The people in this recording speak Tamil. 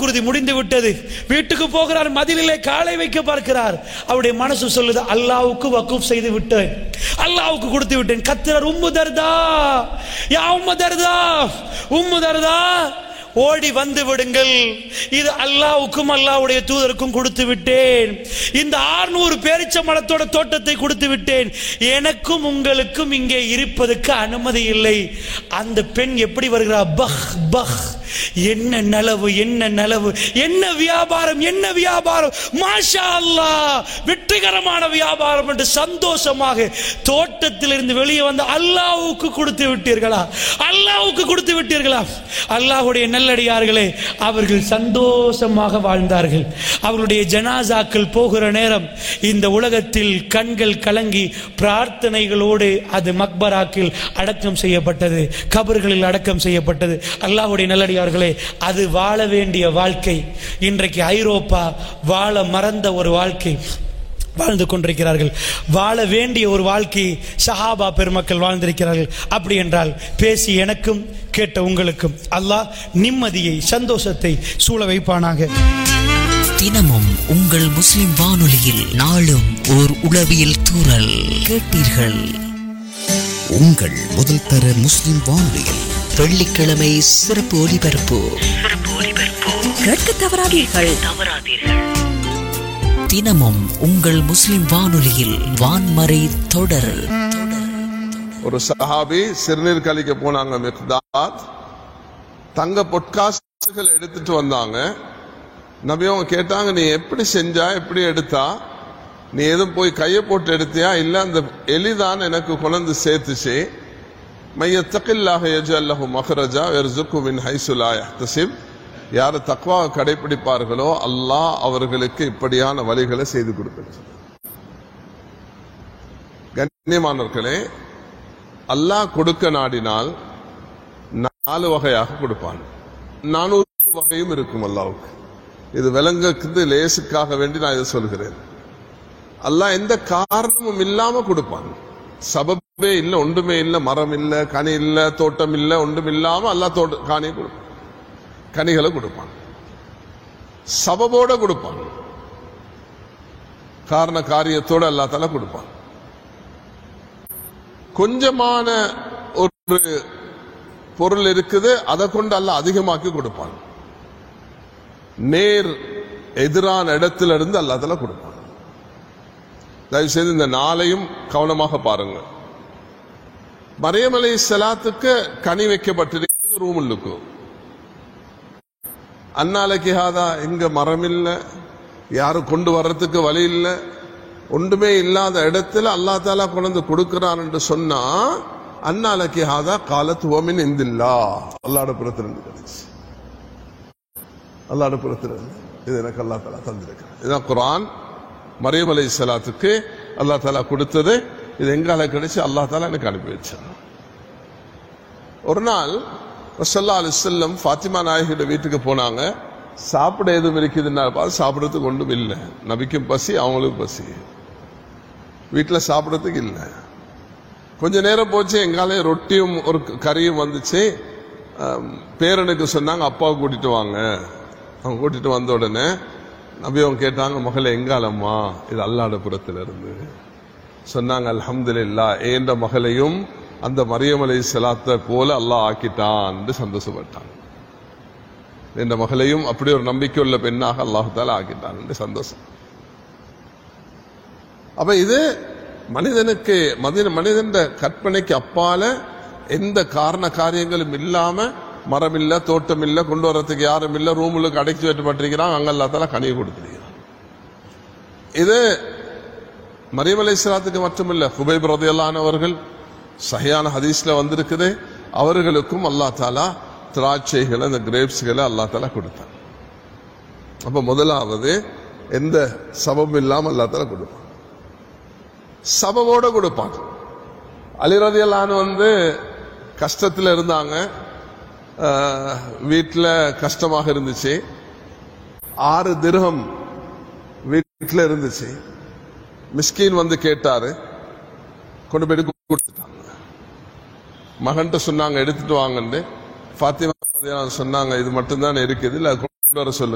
வாக்குறுதி முடிந்து விட்டது வீட்டுக்கு போகிறார் மதிலிலே காலை வைக்க பார்க்கிறார் அவருடைய மனசு சொல்லுது அல்லாவுக்கு வக்கூப் செய்து விட்டேன் அல்லாவுக்கு கொடுத்து விட்டேன் கத்திரர் உம்மு தர்தா யா உம்மு தர்தா உம்மு தர்தா ஓடி வந்து விடுங்கள் இது அல்லாவுக்கும் அல்லாவுடைய தூதருக்கும் கொடுத்து விட்டேன் இந்த ஆறுநூறு பேரிச்ச மரத்தோட தோட்டத்தை கொடுத்து விட்டேன் எனக்கும் உங்களுக்கும் இங்கே இருப்பதற்கு அனுமதி இல்லை அந்த பெண் எப்படி வருகிறார் பஹ் பஹ் என்ன நலவு என்ன நலவு என்ன வியாபாரம் என்ன வியாபாரம் மாஷா அல்லாஹ் வெற்றிகரமான வியாபாரம் என்று சந்தோஷமாக தோட்டத்திலிருந்து வெளியே வந்து அல்லாஹ்வுக்கு கொடுத்து விட்டீர்களா அல்லாஹ்வுக்கு கொடுத்து விட்டீர்களா அல்லாஹ்வுடைய நல்லடியார்களே அவர்கள் சந்தோஷமாக வாழ்ந்தார்கள் அவர்களுடைய ஜனாசாக்கள் போகிற நேரம் இந்த உலகத்தில் கண்கள் கலங்கி பிரார்த்தனைகளோடு அது மக்பராக்கில் அடக்கம் செய்யப்பட்டது கபர்களில் அடக்கம் செய்யப்பட்டது அல்லாஹ்வுடைய நல்லடியார்களே அது வாழ வேண்டிய வாழ்க்கை இன்றைக்கு ஐரோப்பா வாழ மறந்த ஒரு வாழ்க்கை வாழ்ந்து கொண்டிருக்கிறார்கள் வாழ வேண்டிய ஒரு வாழ்க்கை சஹாபா பெருமக்கள் வாழ்ந்திருக்கிறார்கள் அப்படி என்றால் பேசி எனக்கும் கேட்ட உங்களுக்கும் அல்லாஹ் நிம்மதியை சந்தோஷத்தை சூழ வைப்பானாக தினமும் உங்கள் முஸ்லிம் வானொலியில் நாளும் ஓர் உளவியல் தூறல் கேட்டீர்கள் உங்கள் முதல் தர முஸ்லிம் வானொலியில் வெள்ளிக்கிழமை சிறப்பு ஒலிபரப்பு கேட்க தவறாதீர்கள் தினமும் உங்கள் முஸ்லிம் வானொலியில் வான்மறை தொடர் ஒரு சஹாபி சிறுநீர் கழிக்க போனாங்க மிக்தாத் தங்க பொட்காசுகள் எடுத்துட்டு வந்தாங்க நபி அவங்க கேட்டாங்க நீ எப்படி செஞ்சா எப்படி எடுத்தா நீ எதுவும் போய் கையை போட்டு எடுத்தியா இல்ல அந்த எலிதான் எனக்கு கொண்டு சேர்த்துச்சு மையத்தக்கில்லாக எஜல்லஹு மஹரஜா வெர்சுக்கு மின் ஹைசுலா யஹ்தசிப் யார் தக்வா கடைபிடிப்பார்களோ அல்லாஹ் அவர்களுக்கு இப்படியான வழிகளை செய்து கொடுக்கிறது கண்ணியமானவர்களே அல்லாஹ் கொடுக்க நாடினால் நாலு வகையாக கொடுப்பான் நானூறு வகையும் இருக்கும் அல்லாவுக்கு இது விலங்குக்கு லேசுக்காக வேண்டி நான் இதை சொல்கிறேன் அல்லாஹ் எந்த காரணமும் இல்லாம கொடுப்பான் சபபே இல்ல ஒன்றுமே இல்ல மரம் இல்ல கனி இல்ல தோட்டம் இல்ல ஒன்றும் இல்லாம அல்லாஹ் தோட்ட காணியை கொடுப்பான் கனிகளை கொடுப்பான் சபபோட கொடுப்பான் காரண காரியத்தோட அல்லா தலா கொடுப்பான் கொஞ்சமான ஒரு பொருள் இருக்குது அதை கொண்டு அல்ல அதிகமாக்கி கொடுப்பான் நேர் எதிரான இடத்துல இருந்து அல்லா தலா கொடுப்பான் தயவு செய்து இந்த நாளையும் கவனமாக பாருங்க மரியமலை செலாத்துக்கு கனி வைக்கப்பட்டிருக்கிறது ரூமுள்ளுக்கு அன்னாலைக்கு ஹாதா எங்க மரம் இல்ல யாரும் கொண்டு வர்றதுக்கு வழி இல்ல ஒன்றுமே இல்லாத இடத்துல அல்லா தாலா கொண்டு கொடுக்கிறான் என்று சொன்னா அன்னாலைக்கு ஹாதா காலத்து ஓமின் இந்தில்லா அல்லாட புறத்திலிருந்து கிடைச்சு அல்லாட புறத்திலிருந்து இது எனக்கு அல்லா தாலா தந்திருக்கிறான் இதுதான் குரான் மரியம் அலை சலாத்துக்கு அல்லா தாலா கொடுத்தது இது எங்கால கிடைச்சு அல்லா தாலா எனக்கு அனுப்பி வச்சான் ஒரு நாள் ரசல்லா அலிசல்லம் ஃபாத்திமா நாயகியோட வீட்டுக்கு போனாங்க சாப்பிட எதுவும் இருக்குதுன்னா பார்த்து சாப்பிடறதுக்கு ஒன்றும் இல்லை நபிக்கும் பசி அவங்களுக்கும் பசி வீட்டில் சாப்பிடறதுக்கு இல்லை கொஞ்ச நேரம் போச்சு எங்காலே ரொட்டியும் ஒரு கறியும் வந்துச்சு ஆம், பேரனுக்கு சொன்னாங்க அப்பாவை கூட்டிட்டு வாங்க அவங்க கூட்டிட்டு வந்த உடனே நபி அவங்க கேட்டாங்க மகளே எங்காலம்மா இது அல்லாட புறத்துல இருந்து சொன்னாங்க அல்ஹம்துலில்லா ஏண்ட மகளையும் அந்த மரியமலை செலாத்த போல அல்லாஹ் ஆக்கிட்டான் சந்தோஷப்பட்டான் என்ற மகளையும் அப்படி ஒரு நம்பிக்கை உள்ள பெண்ணாக அல்லாஹால ஆக்கிட்டான் என்று சந்தோஷம் அப்ப இது மனிதனுக்கு மனித மனிதன் கற்பனைக்கு அப்பால எந்த காரண காரியங்களும் இல்லாம மரம் இல்ல தோட்டம் இல்ல கொண்டு வர்றதுக்கு யாரும் இல்ல ரூமுக்கு அடைச்சி வைக்கப்பட்டிருக்கிறான் அங்க அல்லாத்தால கனியை கொடுத்திருக்கிறான் இது மரியம் அலை இஸ்லாத்துக்கு மட்டுமில்ல ஹுபைப் ரதையல்லானவர்கள் சஹியான ஹதீஸ்ல வந்திருக்குது அவர்களுக்கும் அல்லா தாலா திராட்சைகளை அந்த கிரேப்ஸ்களை அல்லா தாலா கொடுத்தான் அப்ப முதலாவது எந்த சபம் இல்லாம அல்லா தாலா கொடுப்பான் சபவோட கொடுப்பான் அலிரதியல்லான்னு வந்து கஷ்டத்தில் இருந்தாங்க வீட்டில் கஷ்டமாக இருந்துச்சு ஆறு திரகம் வீட்டில் இருந்துச்சு மிஸ்கின் வந்து கேட்டாரு கொண்டு போய் கொடுத்துட்டாங்க மகன்கிட்ட சொன்னாங்க எடுத்துட்டு வாங்கன்னு ஃபாத்திமா ரலியல்லாஹு அன்ஹா சொன்னாங்க இது மட்டும்தான் இருக்குது இல்ல கொண்டு வர சொல்லு